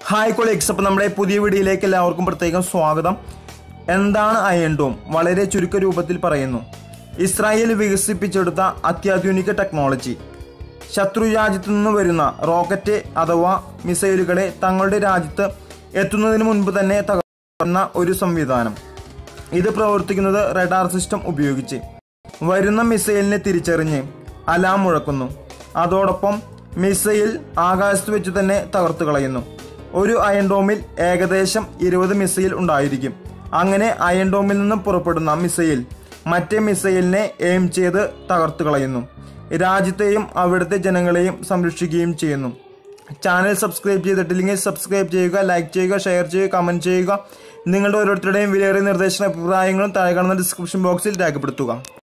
hi colleagues അപ്പോൾ നമ്മുടെ പുതിയ വീഡിയോയിലേക്ക് എല്ലാവർക്കും പ്രത്യേകം സ്വാഗതം എന്താണ് അയൺ ഡോം വളരെ ചുരുക്ക രൂപത്തിൽ പറയുന്നു ഇസ്രായേൽ വികസിപ്പിച്ചെടുത്ത അത്യാധുനിക ടെക്നോളജി ശത്രു രാജ്യത്തു നിന്ന് വരുന്ന റോക്കറ്റ് അഥവാ മിസൈലുകളെ തങ്ങളുടെ രാജ്യത്ത് എത്തുന്നതിന് മുൻപ് തന്നെ തകർന്ന ഒരു സംവിധാനം ഇത് പ്രവർത്തിക്കുന്നത് റഡാർ സിസ്റ്റം ഉപയോഗിച്ച് വരുന്ന മിസൈലിനെ തിരിച്ചറിഞ്ഞ് അലാം മുഴക്കുന്നു അതോടൊപ്പം മിസൈൽ ആകാശത്ത് വെച്ച് തന്നെ തകർത്തു കളയുന്നു ഒരു അയൺ ഡോമിൽ ഏകദേശം ഇരുപത് മിസൈൽ ഉണ്ടായിരിക്കും അങ്ങനെ അയൺ ഡോമിൽ നിന്നും പുറപ്പെടുന്ന മിസൈൽ മറ്റേ മിസൈലിനെ എയിം ചെയ്ത് തകർത്തു കളയുന്നു രാജ്യത്തെയും അവിടുത്തെ ജനങ്ങളെയും സംരക്ഷിക്കുകയും ചെയ്യുന്നു ചാനൽ സബ്സ്ക്രൈബ് ചെയ്തിട്ടില്ലെങ്കിൽ സബ്സ്ക്രൈബ് ചെയ്യുക ലൈക്ക് ചെയ്യുക ഷെയർ ചെയ്യുക കമൻറ്റ് ചെയ്യുക നിങ്ങളുടെ ഓരോരുത്തരുടെയും വിലയേറിയ നിർദ്ദേശ അഭിപ്രായങ്ങളും താഴെ കാണുന്ന ഡിസ്ക്രിപ്ഷൻ ബോക്സിൽ രേഖപ്പെടുത്തുക